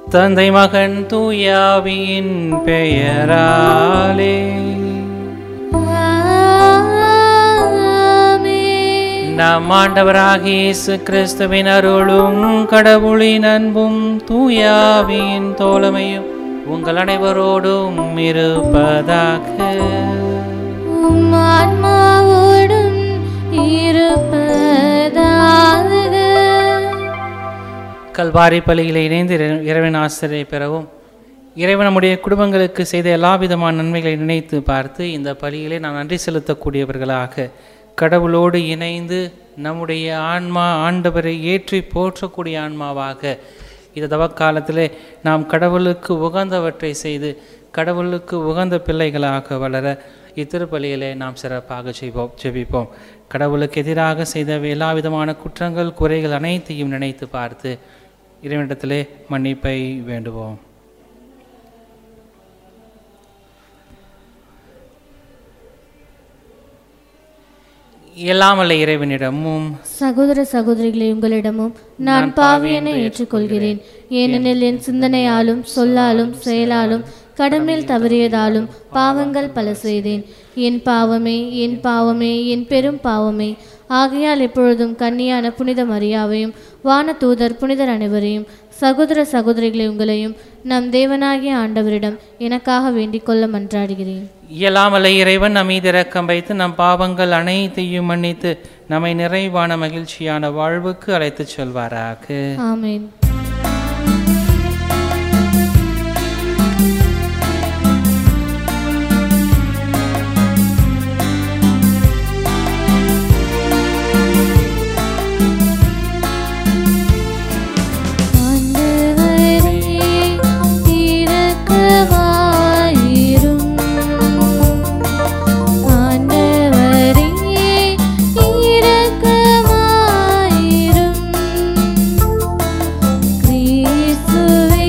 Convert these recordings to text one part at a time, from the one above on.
தந்தை மகன் தூயாவியின் பெயராலே நம் ஆண்டவராகிய இயேசு கிறிஸ்துவின் அருளும் கடவுளின் அன்பும் தூயாவியின் தோழமையும் உங்கள் அனைவரோடும் இருப்பதாக உம் ஆன்மாவோடும் இருப்பதாக கல்வாரி பள்ளியில் இணைந்து இறை- இறைவன் ஆசிரியை பெறவும் இறைவன் நம்முடைய குடும்பங்களுக்கு செய்த எல்லா விதமான நன்மைகளை நினைத்து பார்த்து இந்த பலியிலே நாம் நன்றி செலுத்தக்கூடியவர்களாக கடவுளோடு இணைந்து நம்முடைய ஆன்மா ஆண்டவரை ஏற்றி போற்றக்கூடிய ஆன்மாவாக இந்த தவக்காலத்திலே நாம் கடவுளுக்கு உகந்தவற்றை செய்து கடவுளுக்கு உகந்த பிள்ளைகளாக வளர இத்திருப்பலியிலே நாம் சிறப்பாக செய்வோம் ஜெபிப்போம் கடவுளுக்கு எதிராக செய்த எல்லா விதமான குற்றங்கள் குறைகள் அனைத்தையும் நினைத்து பார்த்து இறைவனிடத்திலே மன்னிப்பை வேண்டுவோம் எல்லாம் வல்ல இறைவனிடமும் சகோதர சகோதரிகளை உங்களிடமும் நான் பாவியனை ஏற்றுக்கொள்கிறேன் ஏனெனில் என் சிந்தனையாலும் சொல்லாலும் செயலாலும் கடமையில் தவறியதாலும் பாவங்கள் பல செய்தேன் என் பாவமே என் பாவமே என் பெரும் பாவமே ஆகையால் எப்பொழுதும் கன்னியான புனித மரியாவையும் வான தூதர் புனிதர் அனைவரையும் சகோதர சகோதரிகளை உங்களையும் நம் தேவனாகிய ஆண்டவரிடம் எனக்காக வேண்டிக் கொள்ள மன்றாடுகிறேன் இயலாமலை இறைவன் நம் மீது இரக்கம் வைத்து நம் பாவங்கள் அனைத்தையும் மன்னித்து நம்மை நிறைவான மகிழ்ச்சியான வாழ்வுக்கு அழைத்துச் செல்வாராக ஆமென் ஆண்டவரே இரக்கமாயிரும் ஆண்டவரே இரக்கமாயிரும் கிறிஸ்துவே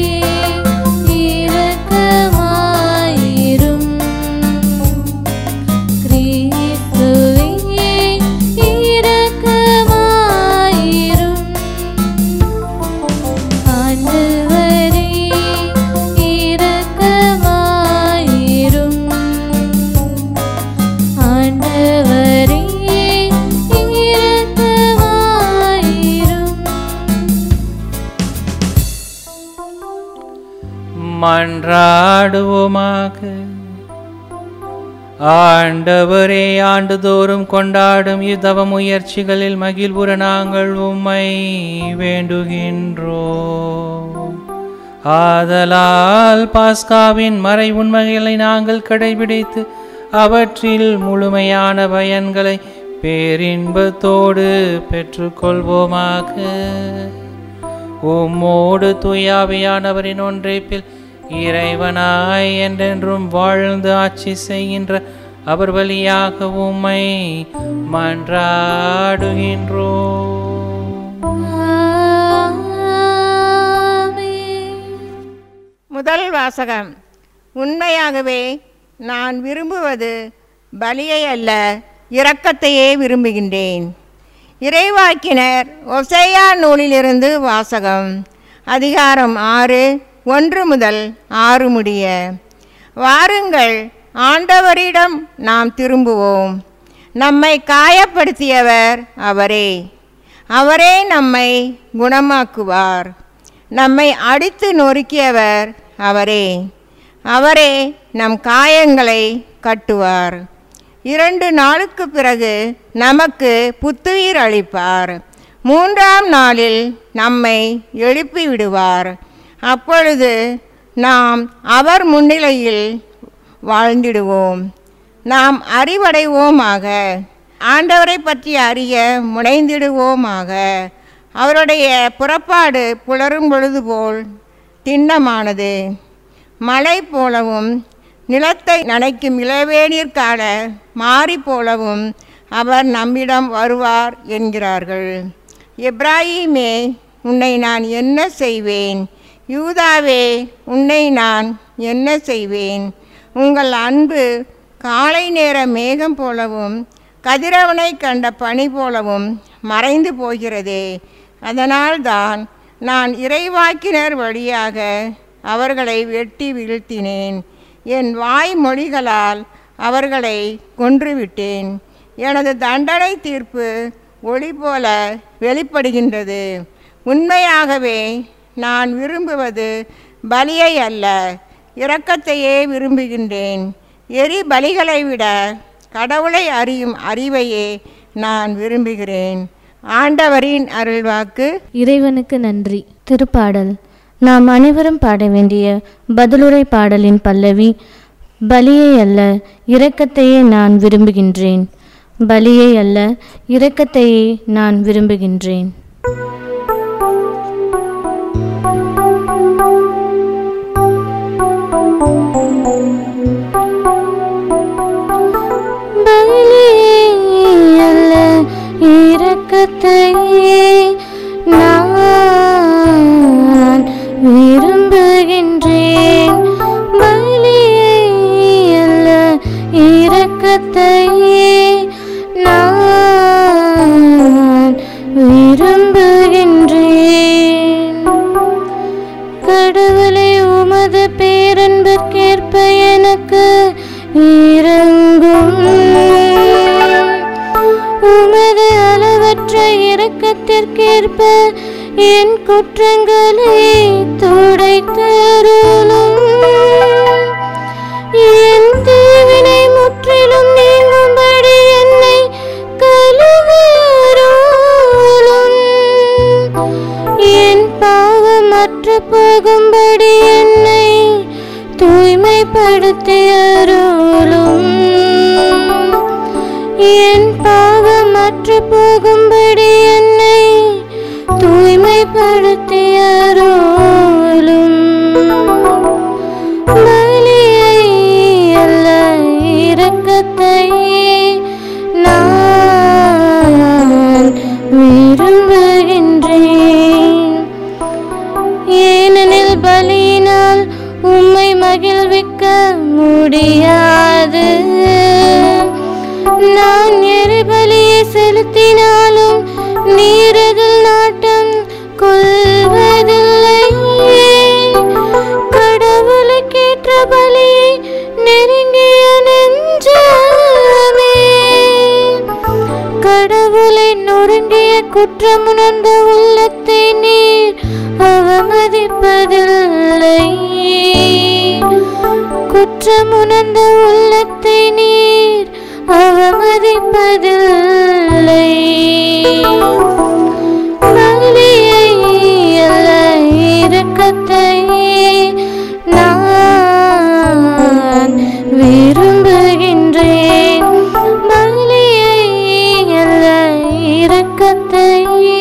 இரக்கமாயிரும் கிறிஸ்துவே இரக்கமாயிரும் ஆண்டவரே இரக்கமாயிரும் ஆண்டவரே இரக்கமாயிரும் மன்றாடுவோமாக ஆண்டவரே ஆண்டுதோறும் கொண்டாடும் இத்தவ முயற்சிகளில் மகிழ்வுற நாங்கள் உம்மை வேண்டுகின்றோம் ஆதலால் பாஸ்காவின் மறை உண்மைகளை நாங்கள் கடைபிடித்து அவற்றில் முழுமையான பயன்களை பேரின்பத்தோடு பெற்றுக்கொள்வோமாக உம்மோடு தூயாவியானவரின் ஒன்றைப்பில் இறைவனாய் என்றென்றும் வாழ்ந்து ஆட்சி செய்கின்ற அவர் வழியாக உம்மை மன்றாடுகின்றோம் ஆமென் முதல் வாசகம் உண்மையாகவே நான் விரும்புவது பலியை அல்ல இரக்கத்தையே விரும்புகின்றேன் இறைவாக்கினர் ஒசையா நூலிலிருந்து வாசகம் அதிகாரம் ஆறு ஒன்று முதல் ஆறு முடிய வாருங்கள் ஆண்டவரிடம் நாம் திரும்புவோம் நம்மை காயப்படுத்தியவர் அவரே அவரே நம்மை குணமாக்குவார் நம்மை அடித்து நொறுக்கியவர் அவரே அவரே நம் காயங்களை கட்டுவார் இரண்டு நாளுக்கு பிறகு நமக்கு புத்துயிர் அளிப்பார் மூன்றாம் நாளில் நம்மை எழுப்பி விடுவார் அப்பொழுது நாம் அவர் முன்னிலையில் வாழ்ந்திடுவோம் நாம் அறிவடைவோமாக ஆண்டவரை பற்றி அறிய முனைந்திடுவோமாக அவருடைய புறப்பாடு புலரும் பொழுது போல் திண்ணமானது மழை போலவும் நிலத்தை நனைக்கும் இளவேநீர்கால மாறி போலவும் அவர் நம்மிடம் வருவார் என்கிறார்கள் எப்ராஹிமே உன்னை நான் என்ன செய்வேன் யூதாவே உன்னை நான் என்ன செய்வேன் உங்கள் அன்பு காலை நேர மேகம் போலவும் கதிரவனை கண்ட பனி போலவும் மறைந்து போகிறதே அதனால்தான் நான் இறைவாக்கினர் வழியாக அவர்களை வெட்டி வீழ்த்தினேன் என் வாய்மொழிகளால் அவர்களை கொன்றுவிட்டேன் எனது தண்டனை தீர்ப்பு ஒளி போல வெளிப்படுகின்றது உண்மையாகவே நான் விரும்புவது பலியை அல்ல இரக்கத்தையே விரும்புகின்றேன் எரி பலிகளை விட கடவுளை அறியும் அறிவையே நான் விரும்புகிறேன் ஆண்டவரின் அருள்வாக்கு இறைவனுக்கு நன்றி திருப்பாடல் நாம் அனைவரும் பாட வேண்டிய பதிலுரை பாடலின் பல்லவி பலியை அல்ல இரக்கத்தையே நான் விரும்புகின்றேன் பலியை அல்ல இரக்கத்தையே நான் விரும்புகின்றேன் பலியை அல்ல இரக்கத்தையே நான் விரும்புகின்றேன் பலியை அல்ல இரக்கத்தையே நான் விரும்புகின்றேன் கடவுளை உமது பேரன்பிற்கேற்ப எனக்கு இறங்கும் உமது அளவற்ற இரக்கத்திற்கேற்ப என் குற்றங்களை துடைத்தருளும் என் தீவினை முற்றிலும் நீங்கும்படி என்னை கழுவருளும் என் பாவமற்று போகும்படி என்னை தூய்மைப்படுத்தி அருளும் என் பாவமற்று போகும்படி என்னை தூய்மைப்படுத்தி அருளும் பலியை அல்ல இரக்கத்தையே நான் விரும்புகின்றேன் ஏனெனில் பலியினால் உம்மை மகிழ்விக்க முடியாது நான் எரிபலியை செலுத்தினாலும் நீரதில் நாட்டம் கொள்வதில்லை கடவுளுக்கேற்ற பலியை நெருங்கிய நெஞ்சமே கடவுளை நொறுங்கிய குற்றமுணர்ந்த உள்ளத்தை நீர் அவமதிப்பதில்லை குற்றமுணர்ந்த உள்ளத்தை நீர் அவமதிப்பதில்லை பலியை அல்ல இரக்கத்தையே நான் விரும்புகின்றேன் பலியை அல்ல இரக்கத்தையே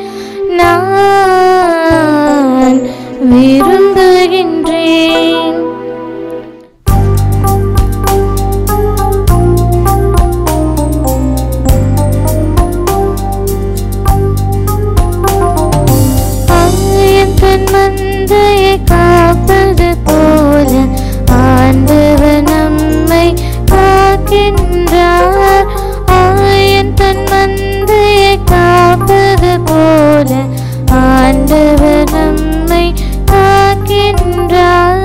நான் விரும்புகின்றேன் ஆயன் தன் மந்தையை காப்பது போல ஆண்டவர் நம்மை காக்கின்றார் ஆயன் தன் மந்தையை காப்பது போல ஆண்டவர் நம்மை காக்கின்றார்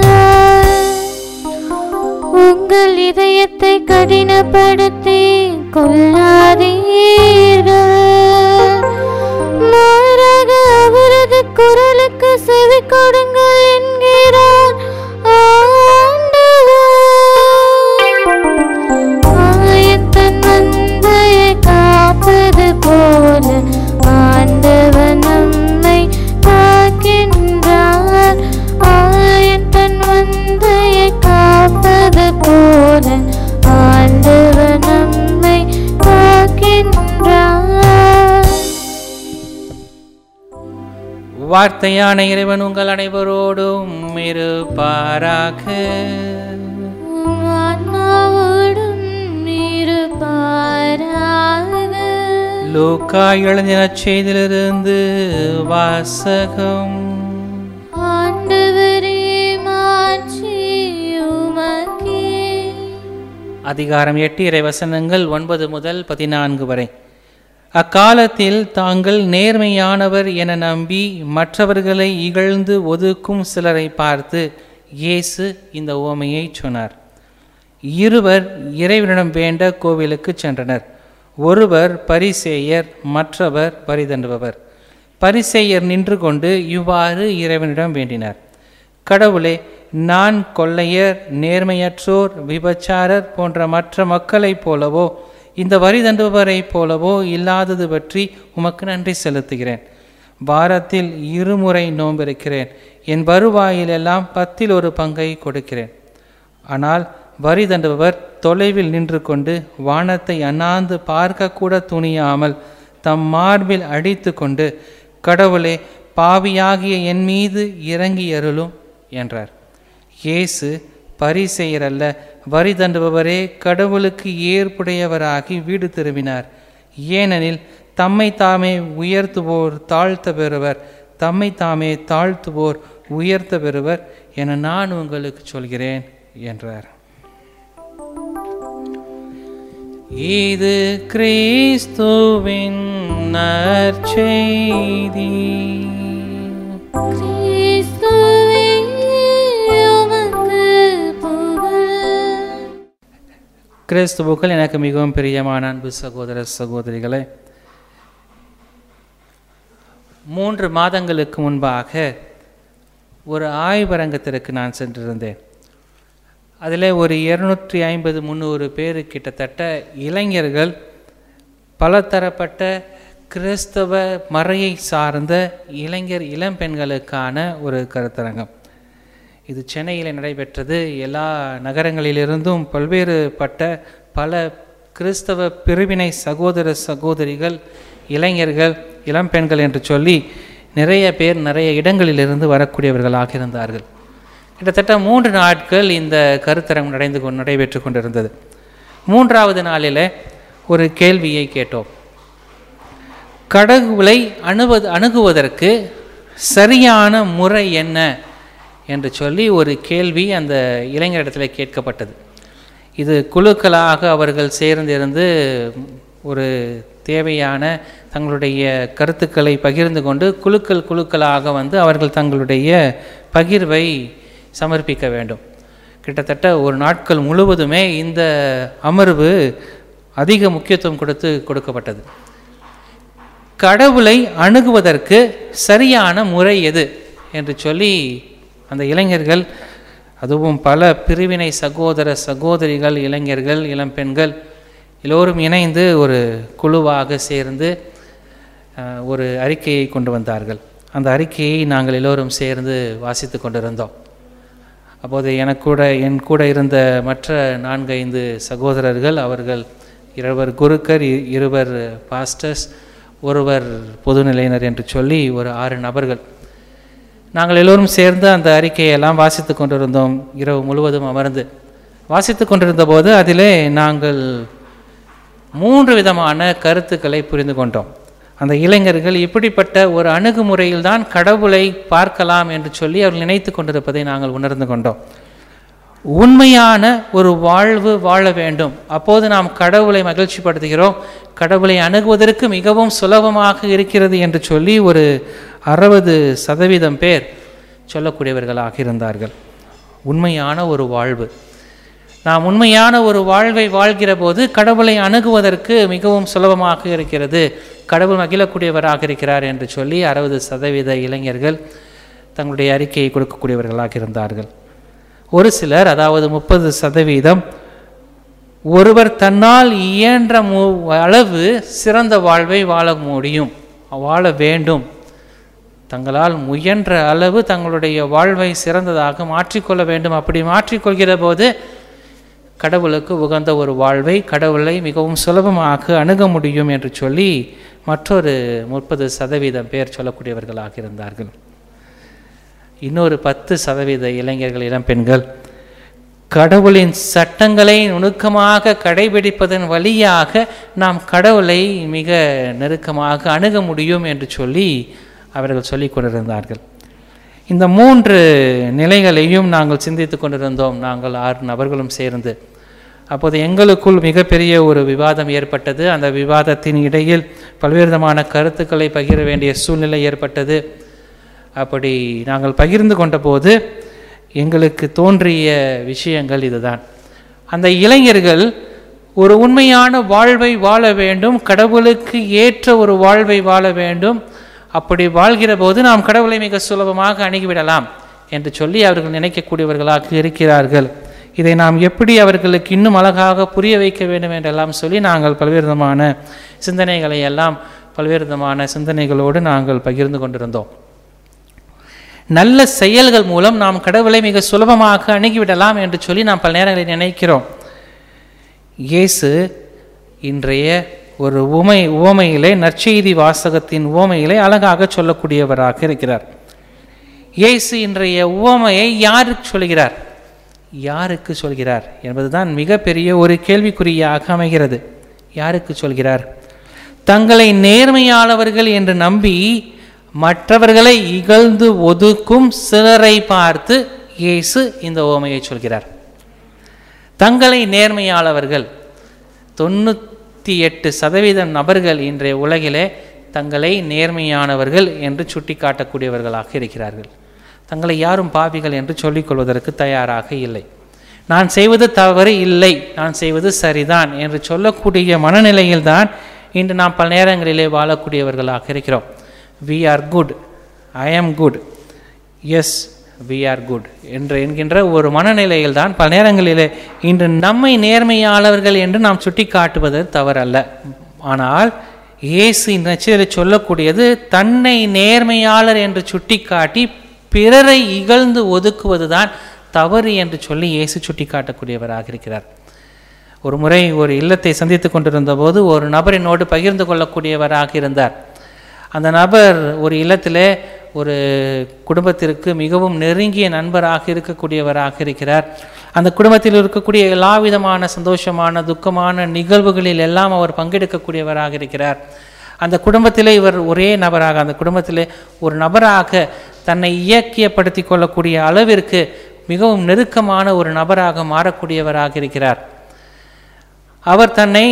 உங்கள் இதயத்தை கடினப்படுத்தி கொள்ளாதீர்கள் மாறாக அவரது குரலுக்கு செவி கொடுங்கள் என்கிறார் ஆண்டவர் ஆயத்தன் மந்தையை காப்பது போல ஆண்டவர் நம்மை காக்கின்றார் ஆயத்தன் மந்தையை காப்பது போல ஆண்டவர் நம்மை காக்கின்றார் வார்த்தையான இறைவன் உங்கள் அனைவரோடும் இருப்பாராக உம் ஆன்மாவோடும் இருப்பாராக லூக்கா எழுதின செய்திலிருந்து வாசகம் ஆண்டவரே மாட்சி உமக்கே அதிகாரம் எட்டு இறை வசனங்கள் ஒன்பது முதல் பதினான்கு வரை அக்காலத்தில் தாங்கள் நேர்மையானவர் என நம்பி மற்றவர்களை இகழ்ந்து ஒதுக்கும் சிலரை பார்த்து இயேசு இந்த உவமையை சொன்னார் இருவர் இறைவனிடம் வேண்ட கோவிலுக்கு சென்றனர் ஒருவர் பரிசேயர் மற்றவர் பரிதண்டுபவர் பரிசேயர் நின்று கொண்டு இவ்வாறு இறைவனிடம் வேண்டினார் கடவுளே நான் கொள்ளையர் நேர்மையற்றோர் விபச்சாரர் போன்ற மற்ற மக்களைப் போலவோ இந்த வரி தண்டுபவரைப் போலவோ இல்லாதது பற்றி உமக்கு நன்றி செலுத்துகிறேன் வாரத்தில் இருமுறை நோம்பிருக்கிறேன் என் வருவாயிலெல்லாம் பத்தில் ஒரு பங்கை கொடுக்கிறேன் ஆனால் வரி தண்டுபவர் தொலைவில் நின்று கொண்டு வானத்தை அண்ணாந்து பார்க்கக்கூட துணியாமல் தம் மார்பில் அடித்து கொண்டு கடவுளே பாவியாகிய என் மீது இறங்கி அருளும் என்றார் இயேசு பரிசெயர் அல்ல வரி தண்டுபவரே கடவுளுக்கு ஏற்புடையவராகி வீடு திரும்பினார் ஏனெனில் தம்மை தாமே உயர்த்துவோர் தாழ்த்த பெறுவர் தம்மை தாமே தாழ்த்துவோர் உயர்த்த பெறுவர் என நான் உங்களுக்கு சொல்கிறேன் என்றார் இது கிறிஸ்துவின் நற்செய்தி கிறிஸ்துவே உமக்கு புகழ் கிறிஸ்துவுக்கள் எனக்கு மிகவும் பிரியமான அன்பு சகோதர சகோதரிகளே மூன்று மாதங்களுக்கு முன்பாக ஒரு ஆய்வரங்கத்திற்கு நான் சென்றிருந்தேன் அதில் ஒரு இருநூற்றி ஐம்பது முந்நூறு பேர் கிட்டத்தட்ட இளைஞர்கள் பலதரப்பட்ட கிறிஸ்தவ மறையை சார்ந்த இளைஞர் இளம்பெண்களுக்கான ஒரு கருத்தரங்கம் இது சென்னையில் நடைபெற்றது எல்லா நகரங்களிலிருந்தும் பல்வேறுபட்ட பல கிறிஸ்தவ பிரிவினை சகோதர சகோதரிகள் இளைஞர்கள் இளம்பெண்கள் என்று சொல்லி நிறைய பேர் நிறைய இடங்களிலிருந்து வரக்கூடியவர்களாக இருந்தார்கள் கிட்டத்தட்ட மூன்று நாட்கள் இந்த கருத்தரங்கம் நடந்து கொண்டு நடைபெற்று கொண்டிருந்தது மூன்றாவது நாளில் ஒரு கேள்வியை கேட்டோம் கடவுளை அணுவது அணுகுவதற்கு சரியான முறை என்ன என்று சொல்லி ஒரு கேள்வி அந்த இளைஞரிடத்தில் கேட்கப்பட்டது இது குழுக்களாக அவர்கள் சேர்ந்திருந்து ஒரு தேவையான தங்களுடைய கருத்துக்களை பகிர்ந்து கொண்டு குழுக்கள் குழுக்களாக வந்து அவர்கள் தங்களுடைய பகிர்வை சமர்ப்பிக்க வேண்டும் கிட்டத்தட்ட ஒரு நாட்கள் முழுவதுமே இந்த அமர்வு அதிக முக்கியத்துவம் கொடுத்து கொடுக்கப்பட்டது கடவுளை அணுகுவதற்கு சரியான முறை எது என்று சொல்லி அந்த இளைஞர்கள் அதுவும் பல பிரிவினை சகோதர சகோதரிகள் இளைஞர்கள் இளம்பெண்கள் எல்லோரும் இணைந்து ஒரு குழுவாக சேர்ந்து அஹ், ஒரு அறிக்கையை கொண்டு வந்தார்கள் அந்த அறிக்கையை நாங்கள் எல்லோரும் சேர்ந்து வாசித்து கொண்டிருந்தோம் அப்போது எனக்கு கூட என் கூட இருந்த மற்ற நான்கு ஐந்து சகோதரர்கள் அவர்கள் இருவர் குருக்கர் இ- இருவர் பாஸ்டர்ஸ் ஒருவர் பொதுநிலையினர் என்று சொல்லி ஒரு ஆறு நபர்கள் நாங்கள் எல்லோரும் சேர்ந்து அந்த அறிக்கையெல்லாம் வாசித்து கொண்டிருந்தோம் இரவு முழுவதும் அமர்ந்து வாசித்து கொண்டிருந்த போது அதிலே நாங்கள் மூன்று விதமான கருத்துக்களை புரிந்து கொண்டோம் அந்த இளைஞர்கள் இப்படிப்பட்ட ஒரு அணுகுமுறையில்தான் கடவுளை பார்க்கலாம் என்று சொல்லி அவர்கள் நினைத்து கொண்டிருப்பதை நாங்கள் உணர்ந்து கொண்டோம் உண்மையான ஒரு வாழ்வு வாழ வேண்டும் அப்போது நாம் கடவுளை மகிழ்ச்சிப்படுத்துகிறோம் கடவுளை அணுகுவதற்கு மிகவும் சுலபமாக இருக்கிறது என்று சொல்லி ஒரு அறுபது சதவீதம் பேர் சொல்லக்கூடியவர்களாக இருந்தார்கள் உண்மையான ஒரு வாழ்வு நாம் உண்மையான ஒரு வாழ்வை வாழ்கிற போது கடவுளை அணுகுவதற்கு மிகவும் சுலபமாக இருக்கிறது கடவுள் மகிழக்கூடியவராக இருக்கிறார் என்று சொல்லி அறுபது சதவீத இளைஞர்கள் தங்களுடைய அறிக்கையை கொடுக்கக்கூடியவர்களாக இருந்தார்கள் ஒரு சிலர் அதாவது முப்பது சதவீதம் ஒருவர் தன்னால் இயன்ற மு அளவு சிறந்த வாழ்வை வாழ முடியும் வாழ வேண்டும் தங்களால் முயன்ற அளவு தங்களுடைய வாழ்வை சிறந்ததாக மாற்றிக்கொள்ள வேண்டும் அப்படி மாற்றிக்கொள்கிற போது கடவுளுக்கு உகந்த ஒரு வாழ்வை கடவுளை மிகவும் சுலபமாக அணுக முடியும் என்று சொல்லி மற்றொரு முப்பது சதவீதம் பேர் சொல்லக்கூடியவர்களாக இருந்தார்கள் இன்னொரு பத்து சதவீத இளைஞர்கள் இளம்பெண்கள் கடவுளின் சட்டங்களை நுணுக்கமாக கடைபிடிப்பதன் வழியாக நாம் கடவுளை மிக நெருக்கமாக அணுக முடியும் என்று சொல்லி அவர்கள் சொல்லிக் கொண்டிருந்தார்கள் இந்த மூன்று நிலைகளையும் நாங்கள் சிந்தித்து கொண்டிருந்தோம் நாங்கள் ஆறு நபர்களும் சேர்ந்து அப்போது எங்களுக்குள் மிகப்பெரிய ஒரு விவாதம் ஏற்பட்டது அந்த விவாதத்தின் இடையில் பல்வேறு விதமான கருத்துக்களை பகிர வேண்டிய சூழ்நிலை ஏற்பட்டது அப்படி நாங்கள் பகிர்ந்து கொண்டபோது எங்களுக்கு தோன்றிய விஷயங்கள் இதுதான் அந்த இளைஞர்கள் ஒரு உண்மையான வாழ்வை வாழ வேண்டும் கடவுளுக்கு ஏற்ற ஒரு வாழ்வை வாழ வேண்டும் அப்படி வாழ்கிற போது நாம் கடவுளை மிக சுலபமாக அணுகிவிடலாம் என்று சொல்லி அவர்கள் நினைக்கக்கூடியவர்களாக இருக்கிறார்கள் இதை நாம் எப்படி அவர்களுக்கு இன்னும் அழகாக புரிய வைக்க வேண்டும் என்றெல்லாம் சொல்லி நாங்கள் பல்வேறு விதமான சிந்தனைகளை எல்லாம் பல்வேறு விதமான சிந்தனைகளோடு நாங்கள் பகிர்ந்து கொண்டிருந்தோம் நல்ல செயல்கள் மூலம் நாம் கடவுளை மிக சுலபமாக அணுகிவிடலாம் என்று சொல்லி நாம் பல நேரங்களில் நினைக்கிறோம் இயேசு இன்றைய ஒரு உமை உவமையிலே நற்செய்தி வாசகத்தின் உவமையிலே அழகாக சொல்லக்கூடியவராக இருக்கிறார் இயேசு இன்றைய உவமையை யாருக்கு சொல்கிறார் யாருக்கு சொல்கிறார் என்பதுதான் மிகப்பெரிய ஒரு கேள்விக்குறியாக அமைகிறது யாருக்கு சொல்கிறார் தங்களை நேர்மையாளவர்கள் என்று நம்பி மற்றவர்களை இகழ்ந்து ஒதுக்கும் சிலரை பார்த்து இயேசு இந்த உவமையை சொல்கிறார் தங்களை நேர்மையாளவர்கள் தொண்ணூற்றி எட்டு சதவீதம் நபர்கள் இன்றைய உலகிலே தங்களை நேர்மையானவர்கள் என்று சுட்டிக்காட்டக்கூடியவர்களாக இருக்கிறார்கள் தங்களை யாரும் பாவிகள் என்று சொல்லிக்கொள்வதற்கு தயாராக இல்லை நான் செய்வது தவறு இல்லை நான் செய்வது சரிதான் என்று சொல்லக்கூடிய மனநிலையில்தான் இன்று நாம் பல நேரங்களிலே வாழக்கூடியவர்களாக இருக்கிறோம் we are good I am good yes we are good என்று என்கின்ற ஒரு மனநிலையில் தான் பல நேரங்களிலே இன்று நம்மை நேர்மையாளர்கள் என்று நாம் சுட்டி காட்டுவது தவறல்ல ஆனால் இயேசு இந்த நச்சரில் சொல்லக்கூடியது தன்னை நேர்மையாளர் என்று சுட்டிக்காட்டி பிறரை இகழ்ந்து ஒதுக்குவது தான் தவறு என்று சொல்லி இயேசு சுட்டி காட்டக்கூடியவராக இருக்கிறார் ஒரு முறை ஒரு இல்லத்தை சந்தித்து கொண்டிருந்த போது ஒரு நபர் என்னோடு பகிர்ந்து கொள்ளக்கூடியவராக இருந்தார் அந்த நபர் ஒரு இல்லத்திலே ஒரு குடும்பத்திற்கு மிகவும் நெருங்கிய நண்பராக இருக்கக்கூடியவராக இருக்கிறார் அந்த குடும்பத்தில் இருக்கக்கூடிய எல்லா விதமான சந்தோஷமான துக்கமான நிகழ்வுகளில் எல்லாம் அவர் பங்கெடுக்கக்கூடியவராக இருக்கிறார் அந்த குடும்பத்திலே இவர் ஒரே நபராக அந்த குடும்பத்திலே ஒரு நபராக தன்னை இயக்கியப்படுத்தி கொள்ளக்கூடிய அளவிற்கு மிகவும் நெருக்கமான ஒரு நபராக மாறக்கூடியவராக இருக்கிறார் அவர் தன்னை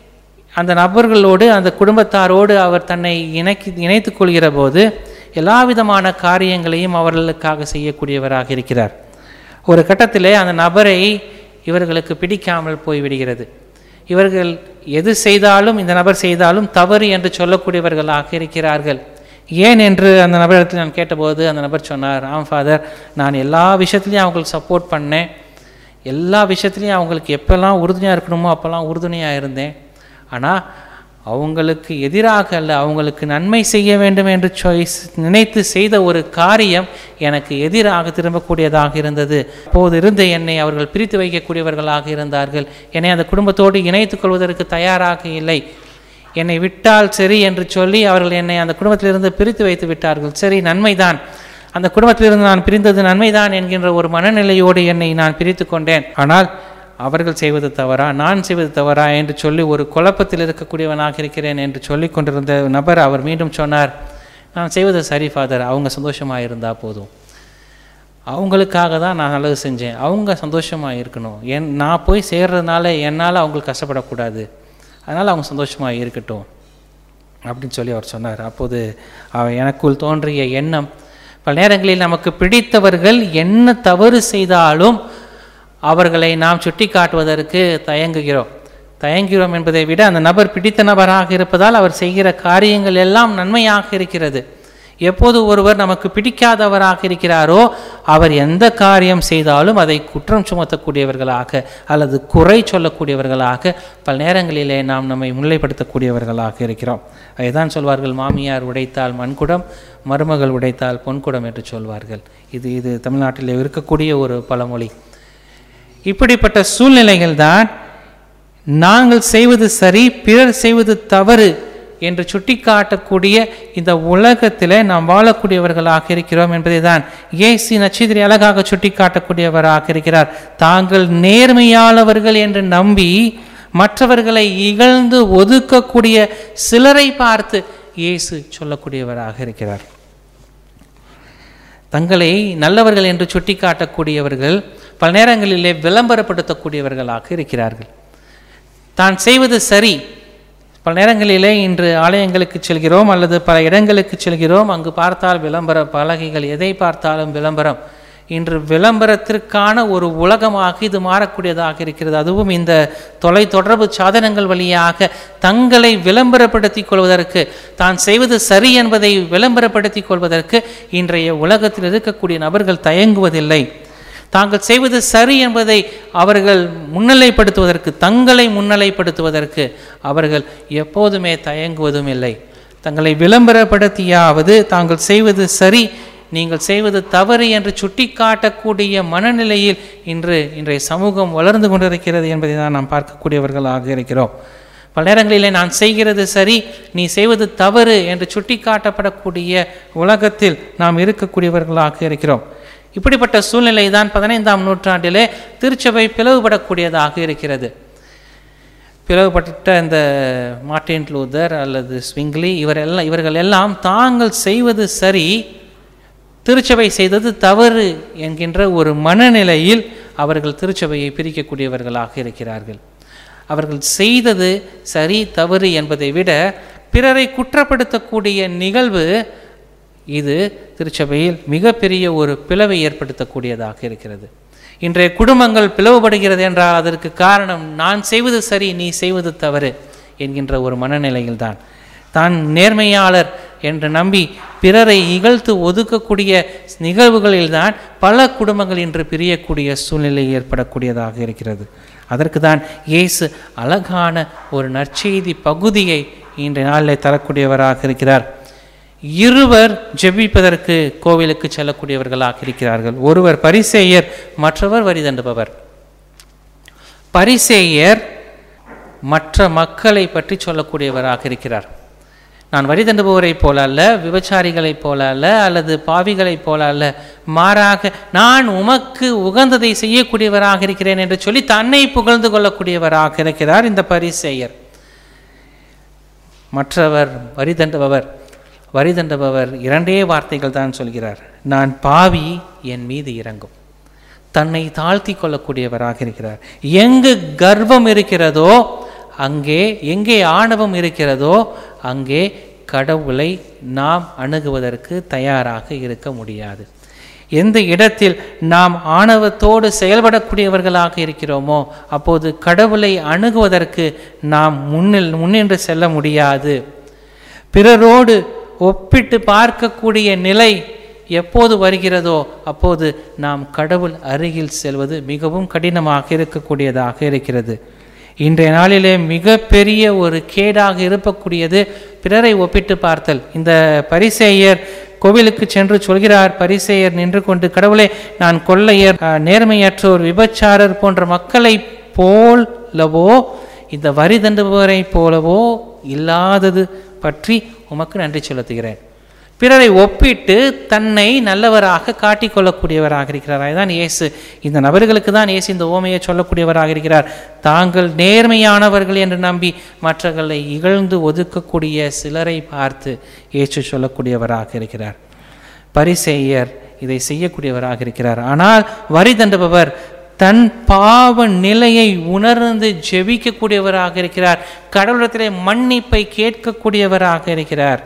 அந்த நபர்களோடு அந்த குடும்பத்தாரோடு அவர் தன்னை இணைக்கி இணைத்துக் கொள்கிற போது எல்லா விதமான காரியங்களையும் அவர்களுக்காக செய்யக்கூடியவராக இருக்கிறார் ஒரு கட்டத்திலே அந்த நபரை இவர்களுக்கு பிடிக்காமல் போய்விடுகிறது இவர்கள் எது செய்தாலும் இந்த நபர் செய்தாலும் தவறு என்று சொல்லக்கூடியவர்களாக இருக்கிறார்கள் ஏன் என்று அந்த நபரிடத்தில் நான் கேட்டபோது அந்த நபர் சொன்னார் ஆம் ஃபாதர் நான் எல்லா விஷயத்துலையும் அவங்களுக்கு சப்போர்ட் பண்ணேன் எல்லா விஷயத்துலையும் அவங்களுக்கு எப்போல்லாம் உறுதுணையாக இருக்கணுமோ அப்போல்லாம் உறுதுணையாக இருந்தேன் ஆனால் அவங்களுக்கு எதிராக அல்ல அவங்களுக்கு நன்மை செய்ய வேண்டும் என்று choice நினைத்து செய்த ஒரு காரியம் எனக்கு எதிராக திரும்பக்கூடியதாக இருந்தது அப்போது இருந்த என்னை அவர்கள் பிரித்து வைக்கக்கூடியவர்களாக இருந்தார்கள் என்னை அந்த குடும்பத்தோடு இணைத்துக் கொள்வதற்கு தயாராக இல்லை என்னை விட்டால் சரி என்று சொல்லி அவர்கள் என்னை அந்த குடும்பத்திலிருந்து பிரித்து வைத்து விட்டார்கள் சரி நன்மைதான் அந்த குடும்பத்திலிருந்து நான் பிரிந்தது நன்மைதான் என்கின்ற ஒரு மனநிலையோடு என்னை நான் பிரித்து கொண்டேன் ஆனால் அவர்கள் செய்வது தவறா நான் செய்வது தவறா என்று சொல்லி ஒரு குழப்பத்தில் இருக்கக்கூடியவனாக இருக்கிறேன் என்று சொல்லி கொண்டிருந்த நபர் அவர் மீண்டும் சொன்னார் நான் செய்வது சரி ஃபாதர் அவங்க சந்தோஷமாக இருந்தால் போதும் அவங்களுக்காக தான் நான் நல்லது செஞ்சேன் அவங்க சந்தோஷமாக இருக்கணும் என் நான் போய் சேர்றதுனால என்னால் அவங்களுக்கு கஷ்டப்படக்கூடாது அதனால் அவங்க சந்தோஷமாக இருக்கட்டும் அப்படின்னு சொல்லி அவர் சொன்னார் அப்போது அவர் எனக்குள் தோன்றிய எண்ணம் பல நேரங்களில் நமக்கு பிடித்தவர்கள் என்ன தவறு செய்தாலும் அவர்களை நாம் சுட்டி காட்டுவதற்கு தயங்குகிறோம் தயங்குகிறோம் என்பதை விட அந்த நபர் பிடித்த நபராக இருப்பதால் அவர் செய்கிற காரியங்கள் எல்லாம் நன்மையாக இருக்கிறது எப்போது ஒருவர் நமக்கு பிடிக்காதவராக இருக்கிறாரோ அவர் எந்த காரியம் செய்தாலும் அதை குற்றம் சுமத்தக்கூடியவர்களாக அல்லது குறை சொல்லக்கூடியவர்களாக பல நேரங்களிலே நாம் நம்மை முன்னிலைப்படுத்தக்கூடியவர்களாக இருக்கிறோம் அதைதான் சொல்வார்கள் மாமியார் உடைத்தால் மண்குடம் மருமகள் உடைத்தால் பொன்குடம் என்று சொல்வார்கள் இது இது தமிழ்நாட்டில் இருக்கக்கூடிய ஒரு பழமொழி இப்படிப்பட்ட சூழ்நிலைகள் தான் நாங்கள் செய்வது சரி பிறர் செய்வது தவறு என்று சுட்டிக்காட்டக்கூடிய இந்த உலகத்தில் நாம் வாழக்கூடியவர்களாக இருக்கிறோம் என்பதை தான் இயேசு நட்சத்திரி அழகாக சுட்டிக்காட்டக்கூடியவராக இருக்கிறார் தாங்கள் நேர்மையாளவர்கள் என்று நம்பி மற்றவர்களை இகழ்ந்து ஒதுக்கக்கூடிய சிலரை பார்த்து இயேசு சொல்லக்கூடியவராக இருக்கிறார் தங்களை நல்லவர்கள் என்று சுட்டிக்காட்டக்கூடியவர்கள் பல நேரங்களிலே விளம்பரப்படுத்தக்கூடியவர்களாக இருக்கிறார்கள் தான் செய்வது சரி பல நேரங்களிலே இன்று ஆலயங்களுக்கு செல்கிறோம் அல்லது பல இடங்களுக்கு செல்கிறோம் அங்கு பார்த்தால் விளம்பர பலகைகள் எதை பார்த்தாலும் விளம்பரம் இன்று விளம்பரத்திற்கான ஒரு உலகமாக இது மாறக்கூடியதாக இருக்கிறது அதுவும் இந்த தொலைத்தொடர்பு சாதனங்கள் வழியாக தங்களை விளம்பரப்படுத்திக் கொள்வதற்கு தான் செய்வது சரி என்பதை விளம்பரப்படுத்திக் கொள்வதற்கு இன்றைய உலகத்தில் இருக்கக்கூடிய நபர்கள் தயங்குவதில்லை தாங்கள் செய்வது சரி என்பதை அவர்கள் முன்னிலைப்படுத்துவதற்கு தங்களை முன்னிலைப்படுத்துவதற்கு அவர்கள் எப்போதுமே தயங்குவதும் இல்லை தங்களை விளம்பரப்படுத்தியாவது தாங்கள் செய்வது சரி நீங்கள் செய்வது தவறு என்று சுட்டிக்காட்டக்கூடிய மனநிலையில் இன்று இன்றைய சமூகம் வளர்ந்து கொண்டிருக்கிறது என்பதை தான் நாம் பார்க்கக்கூடியவர்களாக இருக்கிறோம் பல நேரங்களிலே நான் செய்கிறது சரி நீ செய்வது தவறு என்று சுட்டிக்காட்டப்படக்கூடிய உலகத்தில் நாம் இருக்கக்கூடியவர்களாக இருக்கிறோம் இப்படிப்பட்ட சூழ்நிலை தான் பதினைந்தாம் நூற்றாண்டிலே திருச்சபை பிளவுபடக்கூடியதாக இருக்கிறது பிளவுபட்ட இந்த மார்ட்டின் லூதர் அல்லது ஸ்விங்லி இவரெல்லாம் இவர்கள் எல்லாம் தாங்கள் செய்வது சரி திருச்சபை செய்தது தவறு என்கின்ற ஒரு மனநிலையில் அவர்கள் திருச்சபையை பிரிக்கக்கூடியவர்களாக இருக்கிறார்கள் அவர்கள் செய்தது சரி தவறு என்பதை விட பிறரை குற்றப்படுத்தக்கூடிய நிகழ்வு இது திருச்சபையில் மிகப்பெரிய ஒரு பிளவை ஏற்படுத்தக்கூடியதாக இருக்கிறது இன்றைய குடும்பங்கள் பிளவுபடுகிறது என்றால் அதற்கு காரணம் நான் செய்வது சரி நீ செய்வது தவறு என்கின்ற ஒரு மனநிலையில்தான் தான் நேர்மையாளர் என்று நம்பி பிறரை இகழ்த்து ஒதுக்கக்கூடிய நிகழ்வுகளில்தான் பல குடும்பங்கள் இன்று பிரியக்கூடிய சூழ்நிலை ஏற்படக்கூடியதாக இருக்கிறது அதற்கு தான் இயேசு அழகான ஒரு நற்செய்தி பகுதியை இன்றைய நாளில் தரக்கூடியவராக இருக்கிறார் இருவர் ஜெபிப்பதற்கு கோவிலுக்கு செல்லக்கூடியவர்களாக இருக்கிறார்கள் ஒருவர் பரிசேயர் மற்றவர் வரி தண்டுபவர் பரிசேயர் மற்ற மக்களை பற்றி சொல்லக்கூடியவராக இருக்கிறார் நான் வரி தண்டுபவரைப் போல அல்ல விபச்சாரிகளைப் போல அல்ல அல்லது பாவிகளைப் போல அல்ல மாறாக நான் உமக்கு உகந்ததை செய்யக்கூடியவராக இருக்கிறேன் என்று சொல்லி தன்னை புகழ்ந்து கொள்ளக்கூடியவராக இருக்கிறார் இந்த பரிசேயர் மற்றவர் வரி தண்டுபவர் வரி தண்டுபவர் இரண்டே வார்த்தைகள் தான் சொல்கிறார் நான் பாவி என் மீது இறங்கும் தன்னை தாழ்த்தி கொள்ளக்கூடியவராக இருக்கிறார் எங்கு கர்வம் இருக்கிறதோ அங்கே எங்கே ஆணவம் இருக்கிறதோ அங்கே கடவுளை நாம் அணுகுவதற்கு தயாராக இருக்க முடியாது எந்த இடத்தில் நாம் ஆணவத்தோடு செயல்படக்கூடியவர்களாக இருக்கிறோமோ அப்போது கடவுளை அணுகுவதற்கு நாம் முன்னில் முன்னின்று செல்ல முடியாது பிறரோடு ஒப்பிட்டு பார்க்கக்கூடிய நிலை எப்போது வருகிறதோ அப்போது நாம் கடவுள் அருகில் செல்வது மிகவும் கடினமாக இருக்கக்கூடியதாக இருக்கிறது இன்றைய நாளிலே மிகப்பெரிய ஒரு கேடாக இருக்கக்கூடியது பிறரை ஒப்பிட்டு பார்த்தல் இந்த பரிசேயர் கோவிலுக்கு சென்று சொல்கிறார் பரிசேயர் நின்று கொண்டு கடவுளே நான் கொள்ளையர் அஹ், நேர்மையற்றோர் விபச்சாரர் போன்ற மக்களை போலவோ இந்த வரி தண்டுபவரை போலவோ இல்லாதது பற்றி உமக்கு நன்றி செலுத்துகிறேன் பிறரை ஒப்பிட்டு தன்னை நல்லவராக காட்டிக்கொள்ளக்கூடியவராக இருக்கிறார் அதுதான் இயேசு இந்த நபர்களுக்கு தான் இயேசு இந்த ஓமையை சொல்லக்கூடியவராக இருக்கிறார் தாங்கள் நேர்மையானவர்கள் என்று நம்பி மற்றவர்களை இகழ்ந்து ஒதுக்கக்கூடிய சிலரை பார்த்து இயேசு சொல்லக்கூடியவராக இருக்கிறார் பரிசேயர் இதை செய்யக்கூடியவராக இருக்கிறார் ஆனால் வரி தண்டுபவர் தன் பாவ நிலையை உணர்ந்து ஜெபிக்கக்கூடியவராக இருக்கிறார் கடவுளத்திலே மன்னிப்பை கேட்கக்கூடியவராக இருக்கிறார்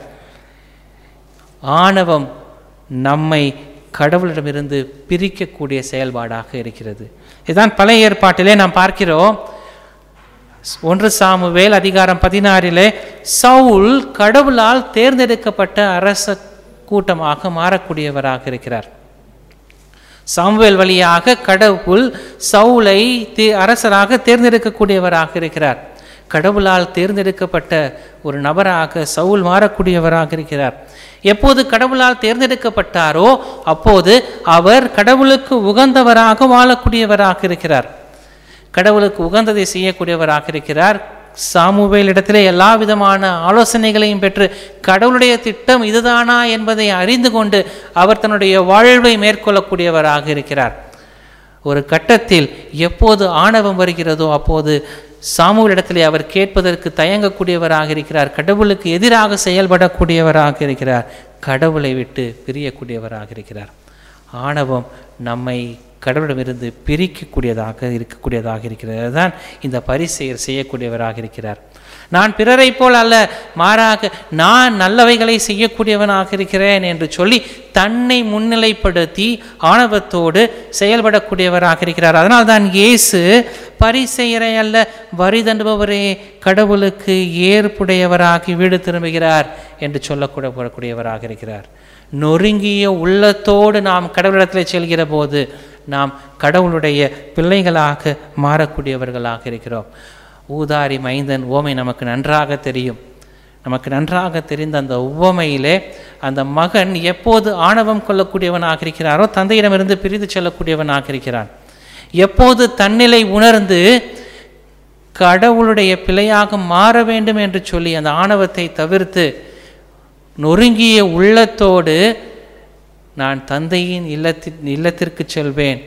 ஆணவம் நம்மை கடவுளிடமிருந்து பிரிக்கக்கூடிய செயல்பாடாக இருக்கிறது இதுதான் பழைய ஏற்பாட்டிலே நாம் பார்க்கிறோம் ஒன்று சாமுவேல் அதிகாரம் பதினாறிலே சவுல் கடவுளால் தேர்ந்தெடுக்கப்பட்ட அரச கூட்டமாக மாறக்கூடியவராக இருக்கிறார் சாமுவேல் வழியாக கடவுள் சவுலை தே- அரசராக தேர்ந்தெடுக்கக்கூடியவராக இருக்கிறார் கடவுளால் தேர்ந்தெடுக்கப்பட்ட ஒரு நபராக சவுல் மாறக்கூடியவராக இருக்கிறார் எப்போது கடவுளால் தேர்ந்தெடுக்கப்பட்டாரோ அப்போது அவர் கடவுளுக்கு உகந்தவராக வாழக்கூடியவராக இருக்கிறார் கடவுளுக்கு உகந்ததை செய்யக்கூடியவராக இருக்கிறார் சாமுவேல் இடத்திலே எல்லா விதமான ஆலோசனைகளையும் பெற்று கடவுளுடைய திட்டம் இதுதானா என்பதை அறிந்து கொண்டு அவர் தன்னுடைய வாழ்வை மேற்கொள்ளக்கூடியவராக இருக்கிறார் ஒரு கட்டத்தில் எப்போது ஆணவம் வருகிறதோ அப்போது சாமுவேல் இடத்திலே அவர் கேட்பதற்கு தயங்கக்கூடியவராக இருக்கிறார் கடவுளுக்கு எதிராக செயல்படக்கூடியவராக இருக்கிறார் கடவுளை விட்டு பிரியக்கூடியவராக இருக்கிறார் ஆணவம் நம்மை கடவுளிடமிருந்து பிரிக்கக்கூடியதாக இருக்கக்கூடியதாக இருக்கிறது அதுதான் இந்த பரிசெயர் செய்யக்கூடியவராக இருக்கிறார் நான் பிறரைப் போல் அல்ல மாறாக நான் நல்லவைகளை செய்யக்கூடியவனாக இருக்கிறேன் என்று சொல்லி தன்னை முன்னிலைப்படுத்தி ஆணவத்தோடு செயல்படக்கூடியவராக இருக்கிறார் அதனால்தான் இயேசு பரிசெயரை அல்ல வரி தண்டுபவரே கடவுளுக்கு ஏற்புடையவராகி வீடு திரும்புகிறார் என்று சொல்லக்கூடக்கூடியவராக இருக்கிறார் நொறுங்கிய உள்ளத்தோடு நாம் கடவுளிடத்தில் செல்கிற போது நாம் கடவுளுடைய பிள்ளைகளாக மாறக்கூடியவர்களாக இருக்கிறோம் ஊதாரி மைந்தன் ஓமை நமக்கு நன்றாக தெரியும் நமக்கு நன்றாக தெரிந்த அந்த உவமையிலே அந்த மகன் எப்போது ஆணவம் கொள்ளக்கூடியவனாக இருக்கிறாரோ தந்தையிடமிருந்து பிரிந்து செல்லக்கூடியவனாக இருக்கிறான் எப்போது தன்னிலை உணர்ந்து கடவுளுடைய பிள்ளையாக மாற வேண்டும் என்று சொல்லி அந்த ஆணவத்தை தவிர்த்து நொறுங்கிய உள்ளத்தோடு நான் தந்தையின் இல்லத்தின் இல்லத்திற்கு செல்வேன்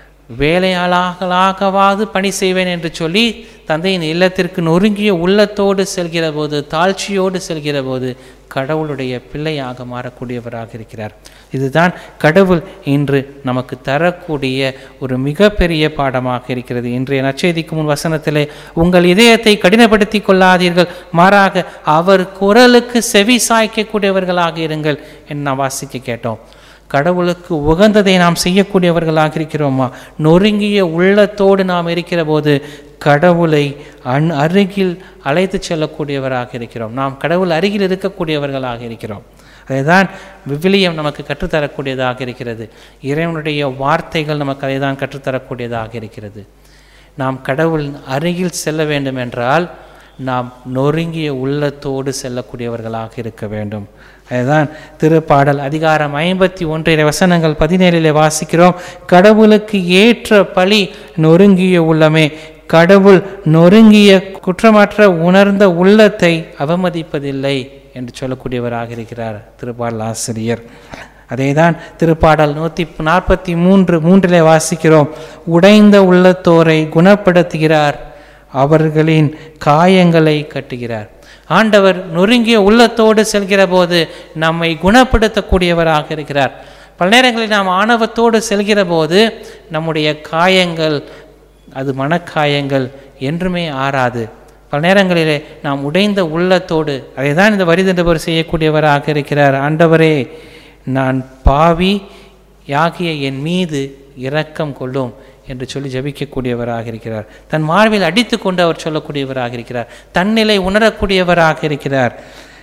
வேலையாளாகலாகவாது பணி செய்வேன் என்று சொல்லி தந்தையின் இல்லத்திற்கு நொறுங்கிய உள்ளத்தோடு செல்கிற போது தாழ்ச்சியோடு செல்கிற போது கடவுளுடைய பிள்ளையாக மாறக்கூடியவராக இருக்கிறார் இதுதான் கடவுள் இன்று நமக்கு தரக்கூடிய ஒரு மிகப்பெரிய பாடமாக இருக்கிறது இன்றைய நற்செய்திக்கு முன் வசனத்திலே உங்கள் இதயத்தை கடினப்படுத்தி கொள்ளாதீர்கள் மாறாக அவர் குரலுக்கு செவி சாய்க்கக்கூடியவர்களாக இருங்கள் என்று நாம் வாசிக்க கேட்டோம் கடவுளுக்கு உகந்ததை நாம் செய்யக்கூடியவர்களாக இருக்கிறோமா நொறுங்கிய உள்ளத்தோடு நாம் இருக்கிற போது கடவுளை அன் அருகில் அழைத்து செல்லக்கூடியவராக இருக்கிறோம் நாம் கடவுள் அருகில் இருக்கக்கூடியவர்களாக இருக்கிறோம் அதுதான் விவிலியம் நமக்கு கற்றுத்தரக்கூடியதாக இருக்கிறது இறைவனுடைய வார்த்தைகள் நமக்கு அதை தான் கற்றுத்தரக்கூடியதாக இருக்கிறது நாம் கடவுள் அருகில் செல்ல வேண்டும் என்றால் நாம் நொறுங்கிய உள்ளத்தோடு செல்லக்கூடியவர்களாக இருக்க வேண்டும் அதுதான் திருப்பாடல் அதிகாரம் ஐம்பத்தி ஒன்றிய வசனங்கள் பதினேழிலே வாசிக்கிறோம் கடவுளுக்கு ஏற்ற பழி நொறுங்கிய உள்ளமே கடவுள் நொறுங்கிய குற்றமற்ற உணர்ந்த உள்ளத்தை அவமதிப்பதில்லை என்று சொல்லக்கூடியவராக இருக்கிறார் திருப்பாடல் ஆசிரியர் அதேதான் திருப்பாடல் நூற்றி நாற்பத்தி மூன்று மூன்றிலே வாசிக்கிறோம் உடைந்த உள்ளத்தோரை குணப்படுத்துகிறார் அவர்களின் காயங்களை கட்டுகிறார் ஆண்டவர் நொறுங்கிய உள்ளத்தோடு செல்கிற போது நம்மை குணப்படுத்தக்கூடியவராக இருக்கிறார் பல நேரங்களில் நாம் ஆணவத்தோடு செல்கிற போது நம்முடைய காயங்கள் அது மனக்காயங்கள் என்றுமே ஆறாது பல நேரங்களிலே நாம் உடைந்த உள்ளத்தோடு அதை தான் இந்த வரிதண்டவர் செய்யக்கூடியவராக இருக்கிறார் ஆண்டவரே நான் பாவி யாகிய என் மீது இரக்கம் கொள்ளும் என்று சொல்லி ஜபிக்கக்கூடியவராக இருக்கிறார் தன் மார்பில் அடித்து கொண்டு அவர் சொல்லக்கூடியவராக இருக்கிறார் தன்னிலை உணரக்கூடியவராக இருக்கிறார்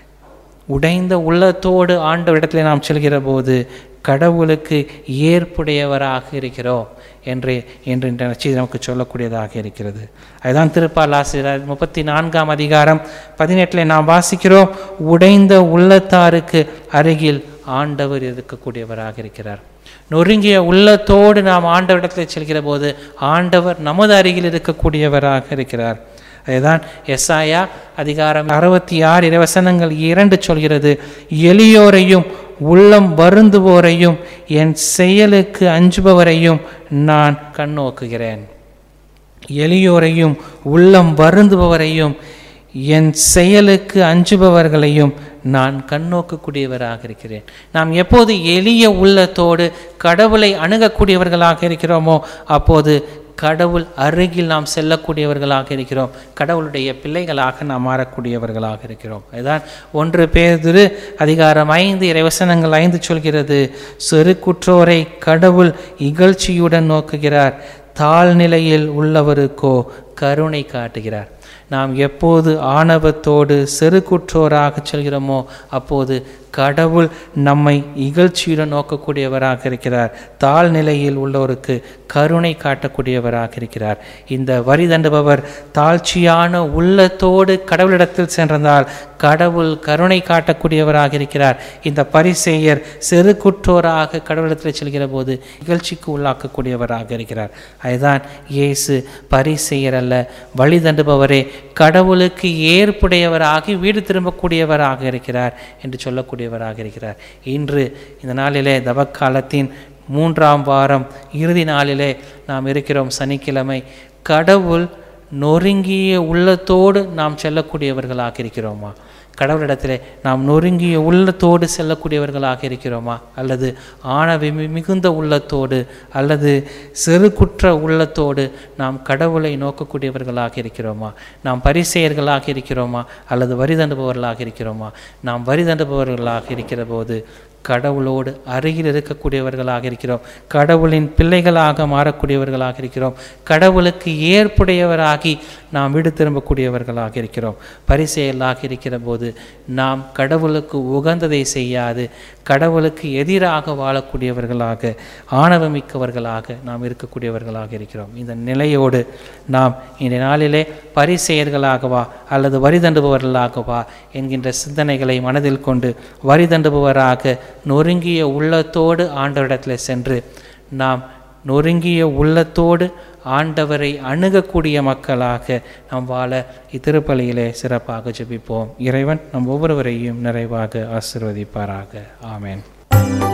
உடைந்த உள்ளத்தோடு ஆண்டவரிடத்தில் நாம் செல்கிற போது கடவுளுக்கு ஏற்புடையவராக இருக்கிறோம் என்று என்று இந்த நச்செய்தி நமக்கு சொல்லக்கூடியதாக இருக்கிறது அதுதான் திருப்பால் ஆசிரியர் முப்பத்தி நான்காம் அதிகாரம் பதினெட்டில் நாம் வாசிக்கிறோம் உடைந்த உள்ளத்தாருக்கு அருகில் ஆண்டவர் இருக்கக்கூடியவராக இருக்கிறார் நொறுங்கிய உள்ளத்தோடு நாம் ஆண்டவரிடத்தில் செல்கிற போது ஆண்டவர் நமது அருகில் இருக்கக்கூடியவராக இருக்கிறார் அதுதான் எஸ்ஆயா அதிகாரம் அறுபத்தி ஆறு இறைவசனங்கள் இரண்டு சொல்கிறது எளியோரையும் உள்ளம் வருந்துவோரையும் என் செயலுக்கு அஞ்சுபவரையும் நான் கண்ணோக்குகிறேன் எளியோரையும் உள்ளம் வருந்துபவரையும் என் செயலுக்கு அஞ்சுபவர்களையும் நான் கண்ணோக்கக்கூடியவராக இருக்கிறேன் நாம் எப்போது எளிய உள்ளத்தோடு கடவுளை அணுகக்கூடியவர்களாக இருக்கிறோமோ அப்போது கடவுள் அருகில் நாம் செல்லக்கூடியவர்களாக இருக்கிறோம் கடவுளுடைய பிள்ளைகளாக நாம் மாறக்கூடியவர்களாக இருக்கிறோம் அதுதான் ஒன்று பேதிரு அதிகாரம் ஐந்து இறைவசனங்கள் ஐந்து சொல்கிறது சிறு குற்றோரை கடவுள் இகழ்ச்சியுடன் நோக்குகிறார் தாழ்நிலையில் உள்ளவருக்கோ கருணை காட்டுகிறார் நாம் எப்போது ஆணவத்தோடு செருக்குற்றோராக செல்கிறோமோ அப்போது கடவுள் நம்மை இகழ்ச்சியுடன் நோக்கக்கூடியவராக இருக்கிறார் தாழ்நிலையில் உள்ளவருக்கு கருணை காட்டக்கூடியவராக இருக்கிறார் இந்த வரி தண்டுபவர் தாழ்ச்சியான உள்ளத்தோடு கடவுளிடத்தில் சென்றதால் கடவுள் கருணை காட்டக்கூடியவராக இருக்கிறார் இந்த பரிசெயர் செருக்குற்றோராக கடவுளிடத்தில் செல்கிற போது இகழ்ச்சிக்கு உள்ளாக்கக்கூடியவராக இருக்கிறார் அதுதான் இயேசு பரிசெயர் அல்ல வழி தண்டுபவரே கடவுளுக்கு ஏற்புடையவராகி வீடு திரும்பக்கூடியவராக இருக்கிறார் என்று சொல்லக்கூடியவராக இருக்கிறார் இன்று இந்த நாளிலே தவக்காலத்தின் மூன்றாம் வாரம் இறுதி நாளிலே நாம் இருக்கிறோம் சனிக்கிழமை கடவுள் நொறுங்கிய உள்ளத்தோடு நாம் செல்லக்கூடியவர்களாக இருக்கிறோமா கடவுளிடத்தில் நாம் நொறுங்கிய உள்ளத்தோடு செல்லக்கூடியவர்களாக இருக்கிறோமா அல்லது ஆணவ மி- மிகுந்த உள்ளத்தோடு அல்லது செருக்குற்ற உள்ளத்தோடு நாம் கடவுளை நோக்கக்கூடியவர்களாக இருக்கிறோமா நாம் பரிசெயர்களாக இருக்கிறோமா அல்லது வரி தண்டுபவர்களாக இருக்கிறோமா நாம் வரி தண்டுபவர்களாக இருக்கிற போது கடவுளோடு அருகில் இருக்கக்கூடியவர்களாக இருக்கிறோம் கடவுளின் பிள்ளைகளாக மாறக்கூடியவர்களாக இருக்கிறோம் கடவுளுக்கு ஏற்புடையவராகி நாம் வீடு திரும்பக்கூடியவர்களாக இருக்கிறோம் பரிசெயலாக இருக்கிற போது நாம் கடவுளுக்கு உகந்ததை செய்யாது கடவுளுக்கு எதிராக வாழக்கூடியவர்களாக ஆணவமிக்கவர்களாக நாம் இருக்கக்கூடியவர்களாக இருக்கிறோம் இந்த நிலையோடு நாம் இந்த நாளிலே பரிசெயர்களாகவா அல்லது வரி தண்டுபவர்களாகவா என்கின்ற சிந்தனைகளை மனதில் கொண்டு வரி தண்டுபவராக நொறுங்கிய உள்ளத்தோடு ஆண்டவரிடத்தில் சென்று நாம் நொறுங்கிய உள்ளத்தோடு ஆண்டவரை அணுகக்கூடிய மக்களாக நாம் வாழ இத்திருப்பலியிலே சிறப்பாக ஜெபிப்போம் இறைவன் நம் ஒவ்வொருவரையும் நிறைவாக ஆசிர்வதிப்பாராக ஆமென்